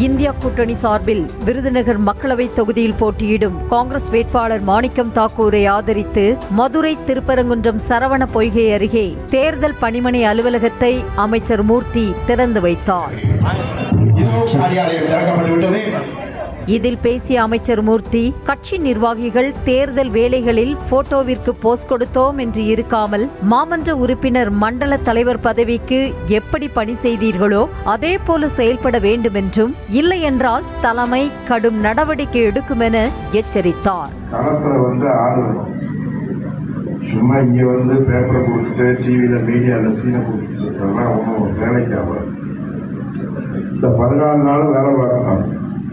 India கூட்டணி சார்பில் விருதுநகர் மக்களவை தொகுதியில் போட்டியிடும் காங்கிரஸ் வேட்பாளர் மாணிக்கம் தாக்கூரை ஆதரித்து மதுரை திருப்பரங்குன்றம் சரவண பொய்கை அருகே தேர்தல் பணிமனை அலுவலகத்தை அமைச்சர் மூர்த்தி திறந்து வைத்தார் இதோ காரியாலயம் திறக்கப்பட்டு விட்டது இதில் பேசிய அமைச்சர் மூர்த்தி கட்சி நிர்வாகிகள் தேர்தல் வேலைகளில் போட்டோவிற்கு போஸ் கொடுத்தோம் என்று இருக்காமல் மாமன்ற உறுப்பினர் மண்டல தலைவர் பதவிக்கு எப்படி பணி செய்தீர்களோ அதே போல செயல்பட வேண்டும் என்றும் இல்லை என்றால் தலைமை கடும் நடவடிக்கை எடுக்கும் என எச்சரித்தார் களத்தில் வந்து ஆள் வேணும் சும்மா இங்கே வந்து பேப்பரை கொடுத்துட்டு டிவியில் மீடியாவில் சீனை கொடுத்துட்டு இருக்கிறதெல்லாம் ஒன்றும் வேலைக்கு ஆகாது இந்த பதினாலு நாள் வேலை பார்க்கணும்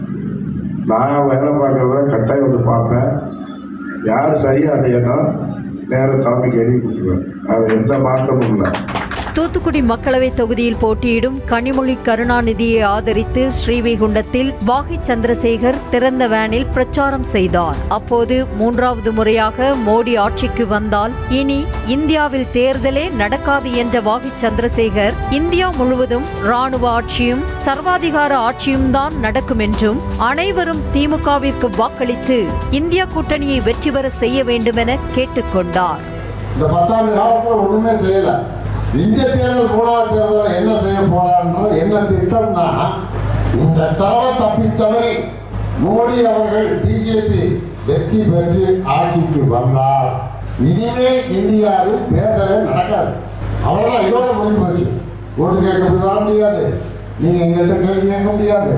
நான் வேலை பார்க்குறத கட்டாயம் வந்து பார்ப்பேன் யார் சரியாக செய்யணும் நேர தலைமைக்கு எழுதி கொடுத்துருவேன் அது எந்த மாற்றமும் இல்லை தூத்துக்குடி மக்களவை தொகுதியில் போட்டியிடும் கனிமொழி கருணாநிதியை ஆதரித்து ஸ்ரீவைகுண்டத்தில் வாகை சந்திரசேகர் திறந்த வேனில் பிரச்சாரம் செய்தார் அப்போது மூன்றாவது முறையாக மோடி ஆட்சிக்கு வந்தால் இனி இந்தியாவில் தேர்தலே நடக்காது என்ற வாகை சந்திரசேகர் இந்தியா முழுவதும் ராணுவ ஆட்சியும் சர்வாதிகார ஆட்சியும் தான் நடக்கும் என்றும் அனைவரும் திமுகவிற்கு வாக்களித்து இந்தியா கூட்டணியை வெற்றி பெற செய்ய வேண்டுமென கேட்டுக்கொண்டார் இந்த பத்தாண்டு காலத்தில் ஒண்ணுமே செய்யல இந்திய தேர்தல் மூணாவது தேர்தல் என்ன செய்ய போறான்ற என்ன திட்டம்னா இந்த தவற தப்பித்தவரை மோடி அவர்கள் பிஜேபி வெற்றி பெற்று ஆட்சிக்கு வந்தால் இனிமே இந்தியாவில் தேர்தலே நடக்காது அவ்வளவுதான் இதோட முடிவு போச்சு ஓட்டு கேட்க வர முடியாது நீங்க எங்கள்கிட்ட கேள்வி கேட்க முடியாது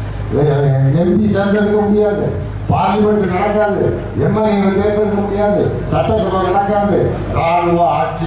எம்பி தேர்ந்தெடுக்க முடியாது பார்லிமெண்ட் நடக்காது எம்எல்ஏ தேர்ந்தெடுக்க முடியாது சட்டசபை நடக்காது ராணுவ ஆட்சி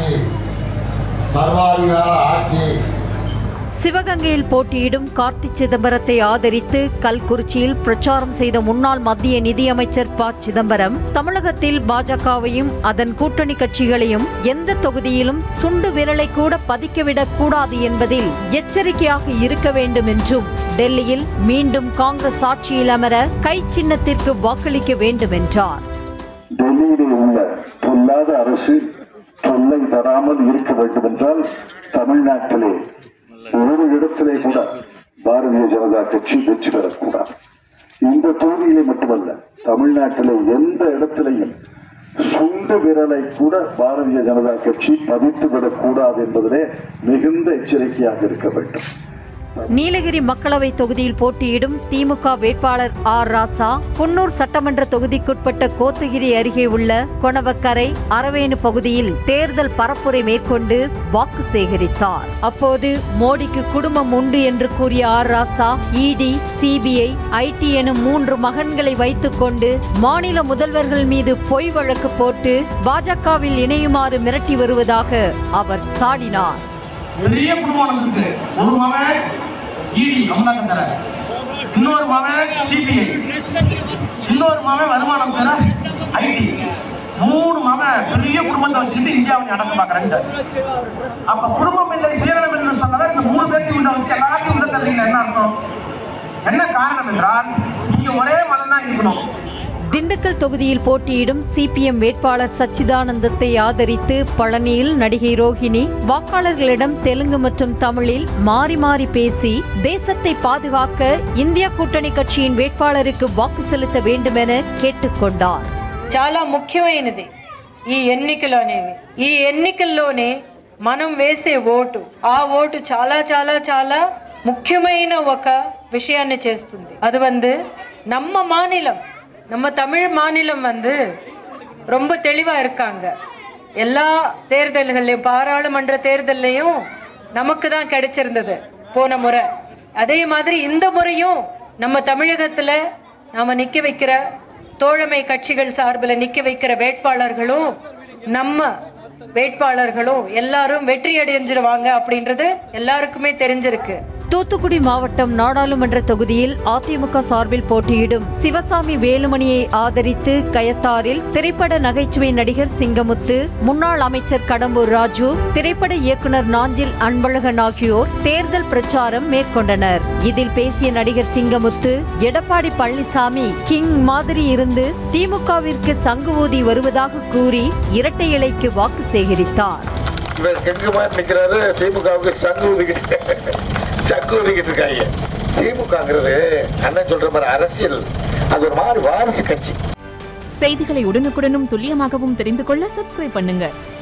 சர்வாதிகார ஆட்சி சிவகங்கையில் போட்டியிடும் கார்த்தி சிதம்பரத்தை ஆதரித்து கல்குறிச்சியில் பிரச்சாரம் செய்த முன்னாள் மத்திய நிதியமைச்சர் ப சிதம்பரம் தமிழகத்தில் பாஜகவையும் அதன் கூட்டணி கட்சிகளையும் எந்த தொகுதியிலும் சுண்டு விரலை கூட பதிக்கவிடக் கூடாது என்பதில் எச்சரிக்கையாக இருக்க வேண்டும் என்றும் டெல்லியில் மீண்டும் காங்கிரஸ் ஆட்சியில் அமர கை சின்னத்திற்கு வாக்களிக்க வேண்டும் என்றார் டெல்லியில் உள்ள பொல்லாத அரசு தொல்லை தராமல் இருக்க வேண்டும் என்றால் தமிழ்நாட்டிலே ஒரு இடத்திலே கூட பாரதிய ஜனதா கட்சி வெற்றி பெறக்கூடாது இந்த தொகுதியிலே மட்டுமல்ல தமிழ்நாட்டிலே எந்த இடத்திலையும் சுண்டு விரலை கூட பாரதிய ஜனதா கட்சி பதித்து விடக்கூடாது என்பதிலே மிகுந்த எச்சரிக்கையாக இருக்க வேண்டும் நீலகிரி மக்களவை தொகுதியில் போட்டியிடும் திமுக வேட்பாளர் ஆர் ராசா குன்னூர் சட்டமன்ற தொகுதிக்குட்பட்ட கோத்தகிரி அருகே உள்ள கொணவக்கரை அரவேணு பகுதியில் தேர்தல் பரப்புரை மேற்கொண்டு வாக்கு சேகரித்தார் அப்போது மோடிக்கு குடும்பம் உண்டு என்று கூறிய ஆர் ராசா இடி சிபிஐ ஐடி எனும் மூன்று மகன்களை வைத்துக்கொண்டு மாநில முதல்வர்கள் மீது பொய் வழக்கு போட்டு பாஜகவில் இணையுமாறு மிரட்டி வருவதாக அவர் சாடினார் பெரிய குடும்பம் இருக்கு ஒரு மகன் இடி அமலாக்கத்தர இன்னொரு மகன் சிபிஐ இன்னொரு மகன் வருமானம் தர ஐடி மூணு மகன் பெரிய குடும்பத்தை வச்சுட்டு இந்தியாவை அடக்க பாக்குறாங்க அப்ப குடும்பம் இல்லை சீரணம் என்று சொன்னதை இந்த மூணு பேர்த்தையும் உள்ள வச்சு எல்லாத்தையும் உள்ள தள்ளுறீங்க என்ன அர்த்தம் என்ன காரணம் என்றால் நீங்க ஒரே மதம் தான் இருக்கணும் திண்டுக்கல் தொகுதியில் போட்டியிடும் சிபிஎம் வேட்பாளர் சச்சிதானந்தத்தை ஆதரித்து பழனியில் நடிகை ரோஹிணி வாக்காளர்களிடம் தெலுங்கு மற்றும் தமிழில் மாறி மாறி பேசி தேசத்தை பாதுகாக்க இந்தியா கூட்டணி கட்சியின் வேட்பாளருக்கு வாக்கு செலுத்த வேண்டுமென கேட்டுக்கொண்டார் చాలా ముఖ్యమైనది ఈ ఎన్నికలు అనేవి ఈ ఎన్నికల్లోనే మనం వేసే ఓటు ఆ ఓటు చాలా చాలా చాలా ముఖ్యమైన ఒక விஷயாన్ని చేస్తుంది அது வந்து நம்ம மாநிலம் நம்ம தமிழ் மாநிலம் வந்து ரொம்ப தெளிவா இருக்காங்க எல்லா தேர்தல்கள்லையும் பாராளுமன்ற தேர்தல்லையும் நமக்கு தான் கிடைச்சிருந்தது போன முறை அதே மாதிரி இந்த முறையும் நம்ம தமிழகத்துல நாம நிக்க வைக்கிற தோழமை கட்சிகள் சார்பில் நிக்க வைக்கிற வேட்பாளர்களும் நம்ம வேட்பாளர்களும் எல்லாரும் வெற்றி அடைஞ்சிருவாங்க அப்படின்றது எல்லாருக்குமே தெரிஞ்சிருக்கு தூத்துக்குடி மாவட்டம் நாடாளுமன்ற தொகுதியில் அதிமுக சார்பில் போட்டியிடும் சிவசாமி வேலுமணியை ஆதரித்து கயத்தாரில் திரைப்பட நகைச்சுவை நடிகர் சிங்கமுத்து முன்னாள் அமைச்சர் கடம்பூர் ராஜு திரைப்பட இயக்குனர் நாஞ்சில் அன்பழகன் ஆகியோர் தேர்தல் பிரச்சாரம் மேற்கொண்டனர் இதில் பேசிய நடிகர் சிங்கமுத்து எடப்பாடி பழனிசாமி கிங் மாதிரி இருந்து திமுகவிற்கு சங்கு ஊதி வருவதாக கூறி இரட்டை இலைக்கு வாக்கு சேகரித்தார் இவர் கெங்கு மாதிரி நிக்கிறாரு திமுகவுக்கு சங்கு ஊதிக்கிட்டு சங்கு ஊதிக்கிட்டு இருக்காங்க திமுகங்கிறது அண்ணன் சொல்ற மாதிரி அரசியல் அது ஒரு மாதிரி வாரிசு கட்சி செய்திகளை உடனுக்குடனும் துல்லியமாகவும் தெரிந்து கொள்ள சப்ஸ்கிரைப் பண்ணுங்க